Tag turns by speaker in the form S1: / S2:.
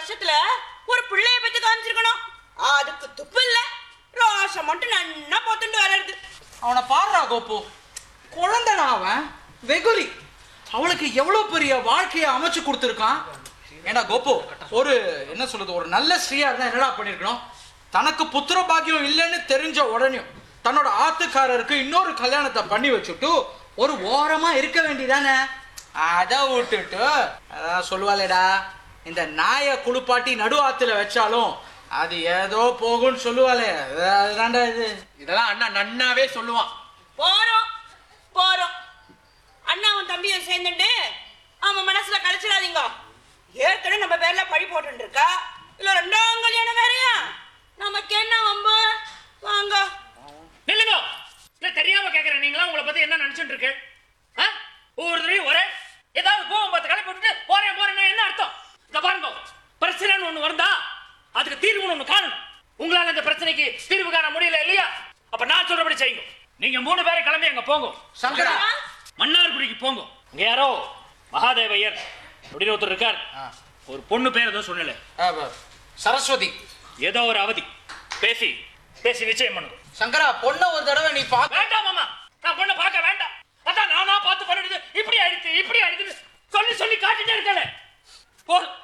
S1: வருஷத்துல ஒரு பிள்ளைய பத்தி காமிச்சிருக்கணும் அதுக்கு துப்பு இல்ல ரோஷம் மட்டும் நன்னா போத்துட்டு வளருது
S2: அவனை பாடுறா கோப்பு குழந்தைடா அவன் வெகுலி அவளுக்கு எவ்வளவு பெரிய வாழ்க்கையை அமைச்சு கொடுத்துருக்கான் ஏண்டா கோப்பு ஒரு என்ன சொல்றது ஒரு நல்ல ஸ்ரீயா இருந்தா என்னடா பண்ணிருக்கணும் தனக்கு புத்திர பாக்கியம் இல்லைன்னு தெரிஞ்ச உடனேயும் தன்னோட ஆத்துக்காரருக்கு இன்னொரு கல்யாணத்தை பண்ணி வச்சுட்டு ஒரு ஓரமா இருக்க வேண்டியதானே அதை விட்டுட்டு அதான் சொல்லுவாளேடா இந்த நாயை குளிப்பாட்டி நடு ஆத்துல வச்சாலும் அது ஏதோ போகும்னு சொல்லுவாளே அது- அதுதான்டா இது
S3: இதெல்லாம் அண்ணா நன்னாவே சொல்லுவான்
S1: போறோம் போறோம் அண்ணாவும் தம்பியும் சேர்ந்துட்டு அவன் மனசுல கழிச்சிடாதீங்க ஏற்கனவே நம்ம பேர்ல பழி போட்டு இருக்கா இல்ல ரெண்டாம் கல்யாணம் வேறயா நமக்கு என்ன வம்பு வாங்க
S4: நில்லுங்க இல்ல தெரியாம கேக்குறேன் நீங்களா உங்களை பத்தி என்ன நினைச்சுட்டு இருக்கு ஆ? ஒவ்வொரு தடவையும் ஒரே ஏதாவது கோவம் பார்த்து கிளப்பி விட்டுட்டு போறேன் போறேன்னா என்ன அர்த்தம் இந்த பாருங்க பிரச்சனைன்னு ஒண்ணு வந்தா அதுக்கு தீர்வுன்னு ஒண்ணு காணணும் உங்களால இந்த பிரச்சனைக்கு தீர்வு காண முடியல இல்லையா அப்ப நான் சொல்றபடி செய்யுங்க நீங்க மூணு பேரை கிளம்பி அங்க போங்க
S2: சங்கரா
S4: மன்னார்குடிக்கு போங்க இங்க யாரோ மகாதேவையர் அப்படின்னு ஒருத்தர் இருக்கார் ஒரு பொண்ணு பேர் எதுவும் சொன்னல
S2: ஆ, ப- சரஸ்வதி
S4: ஏதோ ஒரு அவதி பேசி பேசி நிச்சயம் பண்ணுங்க
S2: சங்கரா பொண்ணை ஒரு தடவை நீ பா
S4: வேண்டாம் மாமா நான் பொண்ணை பார்க்க வேண்டாம் அதான் நானா பார்த்து பண்ணிடுது இப்படி ஆயிடுச்சு இப்படி ஆயிடுச்சு சொல்லி சொல்லி காட்டிட்டே இருக்கல போதும்